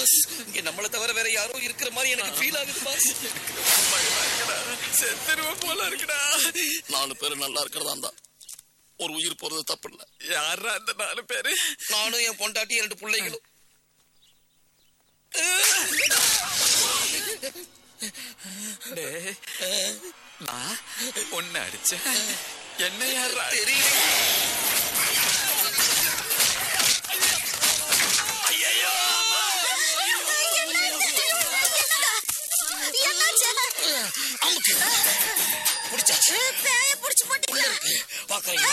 Pass இங்க நம்மள தவிர வேற யாரோ இருக்கிற மாதிரி எனக்கு ஃபீல் ஆகுது பாஸ் செத்துருவ போல இருக்குடா நாலு பேர் நல்லா இருக்கிறதா இருந்தா ஒரு உயிர் போறது தப்பு இல்ல யாரா அந்த நாலு பேரு நானும் என் பொண்டாட்டி ரெண்டு பிள்ளைகளும் டேய், நான் ஒன்னு அடிச்சேன் என்ன யாரா தெரியல ஐயையோ! அமுக்கு. பிடிச்சாச்சு. உள்ள இருக்கு. பாக்குறீங்களா?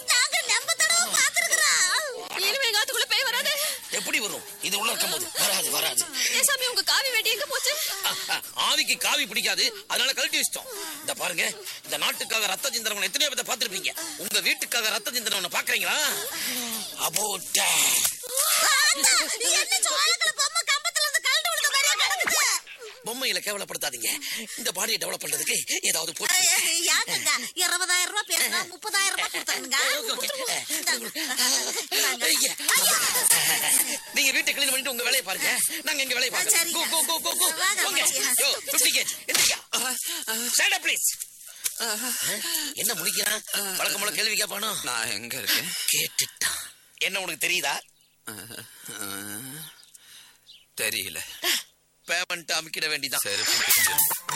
இனிமே எங்க ஆத்துக்குள்ள பேய் வராது எப்படி வரும் இது உள்ள இருக்கும் போது வராது வராது ஏன் சாமி உங்க காவி வேட்டி எங்க போச்சு ஆவிக்கு காவி பிடிக்காது அதனால கழட்டி வச்சிட்டோம் இந்த பாருங்க இந்த நாட்டுக்காக ரத்த சிந்தனவனை எத்தனையோ பேர்த்த பார்த்திருப்பீங்க உங்க வீட்டுக்காக ரத்த சிந்தனவனை பாக்குறீங்களா அபோட்ட பொம்மையில கேவலப்படுத்தாதீங்க இந்த பாடியை டெவலப் பண்றதுக்கு ஏதாவது போட்டு இருபதாயிரம் ரூபாய் பேசுனா முப்பதாயிரம் ரூபாய் கொடுத்தானுங்க ஓகே, ஓகே. இந்தாங்க. இந்தாங்க. ஐயா. நீங்க வீட்டை கிளீன் பண்ணிட்டு உங்க வேலையை பாருங்க நாங்க எங்க வேலையை பாருங்க சரிங்க. கோ கோ கோ கோ கோ வாங்க, போங்க அம்மாச்சி. யோ 50 கேஜ் எந்திரியா ஸ்டாண்ட் அப் ப்ளீஸ் என்ன முடிக்கிறான் வழக்கம் போல கேள்வி கேட்பானோ நான் எங்க இருக்கேன் கேட்டுட்டான் என்ன உனக்கு தெரியுதா தெரியல பேமெண்ட் அமைக்கிட வேண்டிதான் சரி